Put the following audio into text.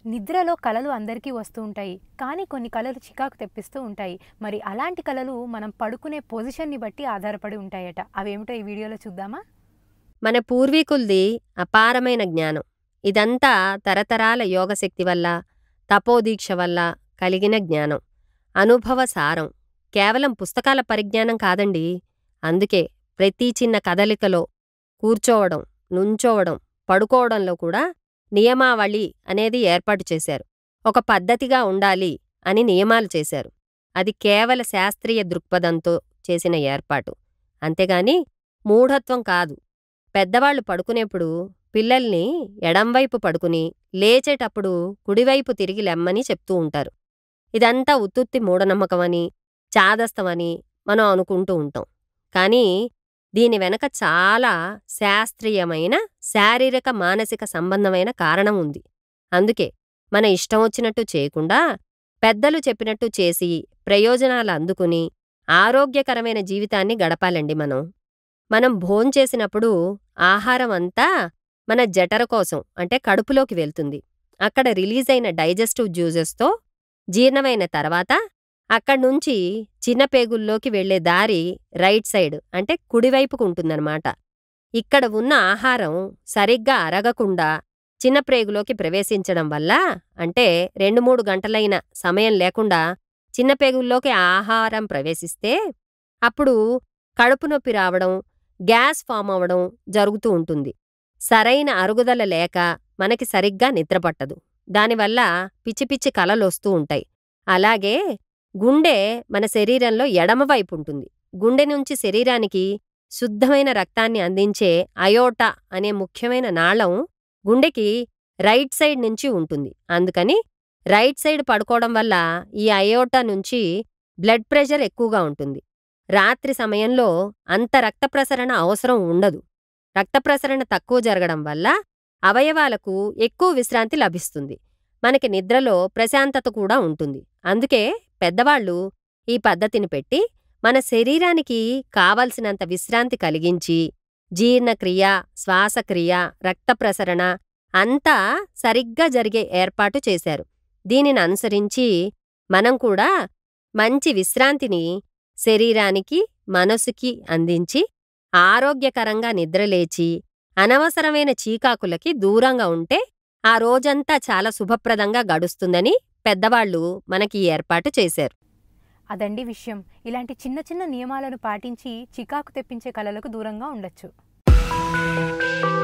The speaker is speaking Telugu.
నిద్రలో కలలు అందరికీ వస్తూ ఉంటాయి కానీ కొన్ని కలలు చికాకు తెప్పిస్తూ ఉంటాయి మరి అలాంటి కలలు మనం పడుకునే పొజిషన్ని బట్టి ఆధారపడి ఉంటాయట అవేమిటో ఈ వీడియోలో చూద్దామా మన పూర్వీకులది అపారమైన జ్ఞానం ఇదంతా తరతరాల యోగశక్తి వల్ల తపోదీక్ష వల్ల కలిగిన జ్ఞానం అనుభవ సారం కేవలం పుస్తకాల పరిజ్ఞానం కాదండి అందుకే ప్రతి చిన్న కదలికలో కూర్చోవడం నుంచోవడం పడుకోవడంలో కూడా నియమావళి అనేది ఏర్పాటు చేశారు ఒక పద్ధతిగా ఉండాలి అని నియమాలు చేశారు అది కేవల శాస్త్రీయ దృక్పథంతో చేసిన ఏర్పాటు అంతేగాని మూఢత్వం కాదు పెద్దవాళ్లు పడుకునేప్పుడు పిల్లల్ని ఎడంవైపు పడుకుని లేచేటప్పుడు కుడివైపు తిరిగి లెమ్మని చెప్తూ ఉంటారు ఇదంతా ఉత్తుత్తి మూఢనమ్మకమని చాదస్తమని మనం అనుకుంటూ ఉంటాం కానీ దీని వెనక చాలా శాస్త్రీయమైన శారీరక మానసిక సంబంధమైన కారణం ఉంది అందుకే మన ఇష్టం వచ్చినట్టు చేయకుండా పెద్దలు చెప్పినట్టు చేసి ప్రయోజనాలు అందుకుని ఆరోగ్యకరమైన జీవితాన్ని గడపాలండి మనం మనం భోంచేసినప్పుడు ఆహారం అంతా మన జఠర కోసం అంటే కడుపులోకి వెళ్తుంది అక్కడ రిలీజ్ అయిన డైజెస్టివ్ జ్యూజెస్తో జీర్ణమైన తర్వాత అక్కడ్నుంచి చిన్న పేగుల్లోకి వెళ్లే దారి రైట్ సైడ్ అంటే కుడివైపుకు ఉంటుందన్నమాట ఇక్కడ ఉన్న ఆహారం సరిగ్గా అరగకుండా చిన్న ప్రేగులోకి ప్రవేశించడం వల్ల అంటే రెండు మూడు గంటలైన సమయం లేకుండా చిన్న పేగుల్లోకి ఆహారం ప్రవేశిస్తే అప్పుడు కడుపు నొప్పి రావడం గ్యాస్ ఫామ్ అవ్వడం జరుగుతూ ఉంటుంది సరైన అరుగుదల లేక మనకి సరిగ్గా నిద్రపట్టదు దానివల్ల పిచ్చి పిచ్చి కలలొస్తూ ఉంటాయి అలాగే గుండె మన శరీరంలో ఎడమవైపు ఉంటుంది గుండె నుంచి శరీరానికి శుద్ధమైన రక్తాన్ని అందించే అయోటా అనే ముఖ్యమైన నాళం గుండెకి రైట్ సైడ్ నుంచి ఉంటుంది అందుకని రైట్ సైడ్ పడుకోవడం వల్ల ఈ అయోటా నుంచి బ్లడ్ ప్రెషర్ ఎక్కువగా ఉంటుంది రాత్రి సమయంలో అంత రక్త ప్రసరణ అవసరం ఉండదు రక్త ప్రసరణ తక్కువ జరగడం వల్ల అవయవాలకు ఎక్కువ విశ్రాంతి లభిస్తుంది మనకి నిద్రలో ప్రశాంతత కూడా ఉంటుంది అందుకే పెద్దవాళ్ళు ఈ పద్ధతిని పెట్టి మన శరీరానికి కావలసినంత విశ్రాంతి కలిగించి జీర్ణక్రియ శ్వాసక్రియ రక్త ప్రసరణ అంతా సరిగ్గా జరిగే ఏర్పాటు చేశారు దీనిని అనుసరించి మనం కూడా మంచి విశ్రాంతిని శరీరానికి మనసుకి అందించి ఆరోగ్యకరంగా నిద్రలేచి అనవసరమైన చీకాకులకి దూరంగా ఉంటే ఆ రోజంతా చాలా శుభప్రదంగా గడుస్తుందని పెద్దవాళ్ళు మనకి ఈ ఏర్పాటు చేశారు అదండి విషయం ఇలాంటి చిన్న చిన్న నియమాలను పాటించి చికాకు తెప్పించే కలలకు దూరంగా ఉండొచ్చు